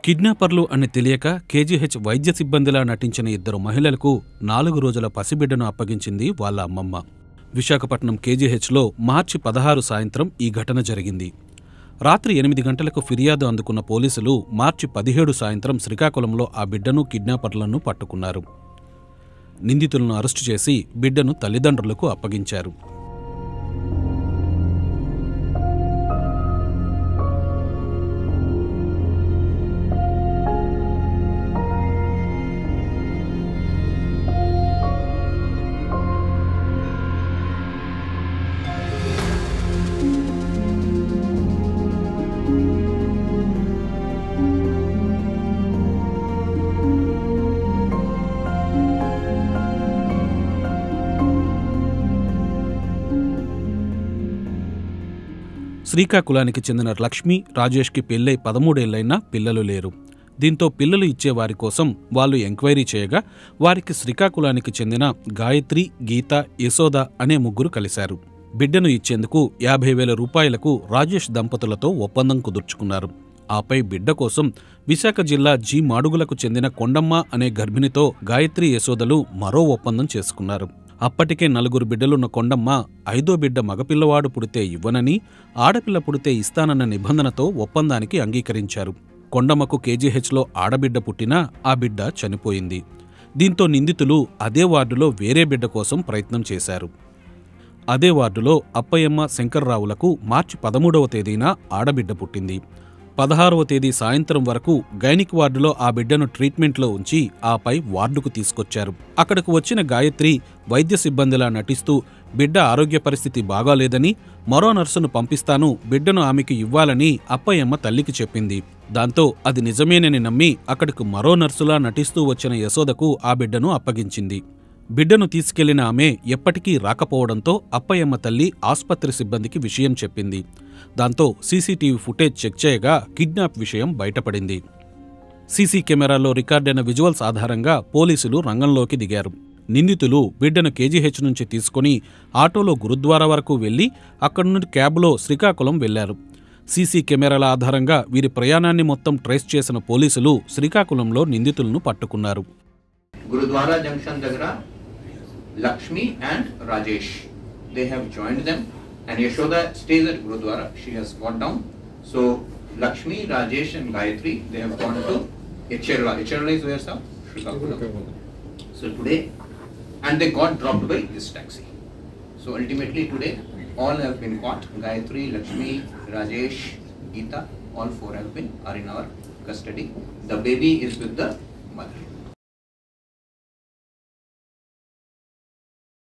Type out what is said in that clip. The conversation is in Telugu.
కిడ్నాపర్లు అని తెలియక కేజీహెచ్ వైద్య సిబ్బందిలా నటించిన ఇద్దరు మహిళలకు నాలుగు రోజుల పసిబిడ్డను అప్పగించింది వాళ్ళ అమ్మమ్మ విశాఖపట్నం కేజీహెచ్లో మార్చి పదహారు సాయంత్రం ఈ ఘటన జరిగింది రాత్రి ఎనిమిది గంటలకు ఫిర్యాదు అందుకున్న పోలీసులు మార్చి పదిహేడు సాయంత్రం శ్రీకాకుళంలో ఆ బిడ్డను కిడ్నాపర్లను పట్టుకున్నారు నిందితులను అరెస్టు చేసి బిడ్డను తల్లిదండ్రులకు అప్పగించారు శ్రీకాకుళానికి చెందిన లక్ష్మి రాజేష్కి పెళ్ళై పదమూడేళ్లైనా పిల్లలు లేరు దీంతో పిల్లలు ఇచ్చేవారి కోసం వాళ్ళు ఎంక్వైరీ చేయగా వారికి శ్రీకాకుళానికి చెందిన గాయత్రి గీత యశోద అనే ముగ్గురు కలిశారు బిడ్డను ఇచ్చేందుకు యాభై వేల రూపాయలకు రాజేష్ దంపతులతో ఒప్పందం కుదుర్చుకున్నారు ఆపై బిడ్డ కోసం విశాఖ జిల్లా జి మాడుగులకు చెందిన కొండమ్మ అనే గర్భిణితో గాయత్రి యశోదలు మరో ఒప్పందం చేసుకున్నారు అప్పటికే నలుగురు బిడ్డలున్న కొండమ్మ ఐదో బిడ్డ మగపిల్లవాడు పుడితే ఇవ్వనని ఆడపిల్ల పుడితే ఇస్తానన్న నిబంధనతో ఒప్పందానికి అంగీకరించారు కొండమ్మకు కేజీహెచ్లో ఆడబిడ్డ పుట్టినా ఆ బిడ్డ చనిపోయింది దీంతో నిందితులు అదే వార్డులో వేరే బిడ్డ కోసం ప్రయత్నం చేశారు అదే వార్డులో అప్పయ్యమ్మ శంకర్రావులకు మార్చి పదమూడవ తేదీన ఆడబిడ్డ పుట్టింది పదహారవ తేదీ సాయంత్రం వరకు గైనిక్ వార్డులో ఆ బిడ్డను ట్రీట్మెంట్లో ఉంచి ఆపై వార్డుకు తీసుకొచ్చారు అక్కడకు వచ్చిన గాయత్రి వైద్య సిబ్బందిలా నటిస్తూ బిడ్డ ఆరోగ్య పరిస్థితి బాగాలేదని మరో నర్సును పంపిస్తాను బిడ్డను ఆమెకు ఇవ్వాలని అప్పయ్యమ్మ తల్లికి చెప్పింది దాంతో అది నిజమేనని నమ్మి అక్కడకు మరో నర్సులా నటిస్తూ వచ్చిన యశోదకు ఆ బిడ్డను అప్పగించింది బిడ్డను తీసుకెళ్లిన ఆమె ఎప్పటికీ రాకపోవడంతో అప్పయ్యమ్మ తల్లి ఆస్పత్రి సిబ్బందికి విషయం చెప్పింది దాంతో సీసీటీవీ ఫుటేజ్ చెక్ చేయగా కిడ్నాప్ విషయం బయటపడింది సీసీ కెమెరాలో రికార్డైన విజువల్స్ ఆధారంగా పోలీసులు రంగంలోకి దిగారు నిందితులు బిడ్డను కేజీహెచ్ నుంచి తీసుకుని ఆటోలో గురుద్వారా వరకు వెళ్లి అక్కడి నుండి క్యాబ్లో శ్రీకాకుళం వెళ్లారు సీసీ కెమెరాల ఆధారంగా వీరి ప్రయాణాన్ని మొత్తం ట్రేస్ చేసిన పోలీసులు శ్రీకాకుళంలో నిందితులను పట్టుకున్నారు Gurudwara junction దగ్గర Lakshmi and Rajesh. They have joined them and Yashoda stays at Gurudwara. She has got down. So Lakshmi, Rajesh and Gayatri, they have gone to Echerla. Echerla is where sir? Srikakulam. So today, and they got dropped by this taxi. So ultimately today, all have been caught. Gayatri, Lakshmi, Rajesh, Geeta, all four have been, are in our custody. The baby is with the mother.